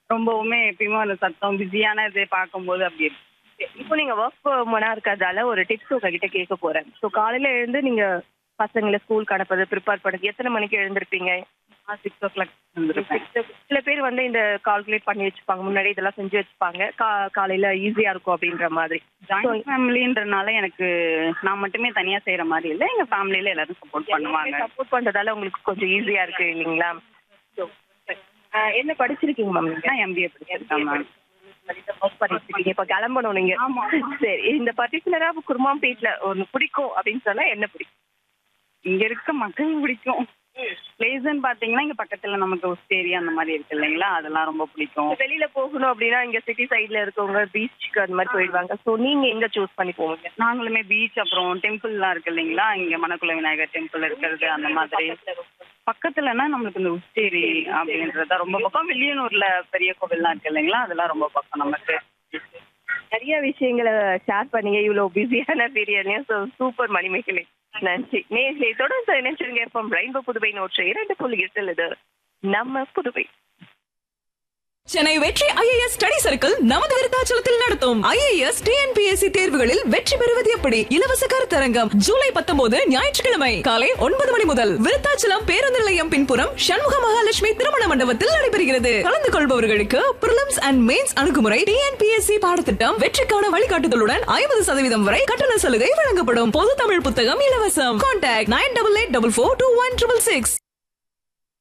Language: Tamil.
ரொம்பவுமே எப்பயுமே அந்த சத்தம் பிஸியான இது பார்க்கும்போது அப்படி இருக்கு இப்போ நீங்க ஒர்க் உமனா இருக்கிறதால ஒரு டிப்ஸ் உங்ககிட்ட கேட்க போறேன் ஸோ காலையில எழுந்து நீங்க பசங்களை ஸ்கூலுக்கு அனுப்புறது ப்ரிப்பேர் பண்ணுறது எத்தனை மணிக்கு எழுந்திருப்பீங்க சிக்ஸ் ஓ கிளாக் வந்துருப்பேன் சில பேர் வந்து இந்த கால்குலேட் பண்ணி வச்சுப்பாங்க முன்னாடி இதெல்லாம் செஞ்சு வச்சுப்பாங்க கா காலையில ஈஸியா இருக்கும் அப்படின்ற மாதிரி ஜாயிண்ட் ஃபேமிலின்றனால எனக்கு நான் மட்டுமே தனியா செய்யற மாதிரி இல்லை எங்க ஃபேமிலியில எல்லாரும் சப்போர்ட் பண்ணுவாங்க சப்போர்ட் பண்றதால உங்களுக்கு கொஞ்சம் ஈஸியா இருக்கு இல்லைங்களா So, ஆஹ் என்ன படிச்சிருக்கீங்க மேம் நீங்க நான் எம்பிஏ படிச்சிருக்கேன் மேம் ஒர்க் பண்ணிருக்கீங்க இப்ப கிளம்பணும் நீங்க ஆமா. சரி இந்த பர்டிகுலரா குருமாம்பேட்ல ஒன்னு பிடிக்கும் அப்படின்னு சொன்னா என்ன பிடிக்கும் இங்க இருக்க மக்கள் பிடிக்கும் பிளேஸ்ன்னு பாத்தீங்கன்னா இங்க பக்கத்துல நமக்கு உஸ்டேரி அந்த மாதிரி இருக்கு இல்லைங்களா அதெல்லாம் ரொம்ப பிடிக்கும் வெளியில போகணும் அப்படின்னா இங்க சிட்டி சைடுல இருக்கவங்க பீச்சுக்கு அந்த மாதிரி போயிடுவாங்க சோ நீங்க எங்க சூஸ் பண்ணி போவீங்க நாங்களுமே பீச் அப்புறம் டெம்பிள்லாம் இருக்கு இல்லைங்களா இங்க மணக்குள விநாயகர் டெம்பிள் இருக்கிறது அந்த மாதிரி பக்கத்துலன்னா நம்மளுக்கு இந்த உஸ்டேரி அப்படின்றது ரொம்ப பக்கம் வில்லியனூர்ல பெரிய கோவில்லாம் இருக்கு இல்லைங்களா அதெல்லாம் ரொம்ப பக்கம் நமக்கு நிறைய விஷயங்களை ஷேர் பண்ணீங்க இவ்வளவு பிஸியான பீரியட்லயும் ஸோ சூப்பர் மணிமேகலை நன்றி நேர்களை தொடர்ந்து நினைச்சிருங்க எஃப்எம் ரெயின்போ புதுவை நூற்று இரண்டு புள்ளி எட்டில் இது நம்ம புதுவை சென்னை வெற்றி ஐஏஎஸ் ஸ்டடி சர்க்கிள் நமது விருத்தாச்சலத்தில் நடத்தும் ஐஏஎஸ் டிஎன்பிஎஸ்சி தேர்வுகளில் வெற்றி பெறுவது எப்படி இலவச கருத்தரங்கம் ஜூலை பத்தொன்பது ஞாயிற்றுக்கிழமை காலை ஒன்பது மணி முதல் விருத்தாச்சலம் பேருந்து நிலையம் பின்புறம் சண்முக மகாலட்சுமி திருமண மண்டபத்தில் நடைபெறுகிறது கலந்து கொள்பவர்களுக்கு பிரிலிம்ஸ் அண்ட் மெயின்ஸ் அணுகுமுறை டிஎன்பிஎஸ்சி பாடத்திட்டம் வெற்றிக்கான வழிகாட்டுதலுடன் ஐம்பது சதவீதம் வரை கட்டண சலுகை வழங்கப்படும் பொது தமிழ் புத்தகம் இலவசம் contact nine double eight double four two one triple six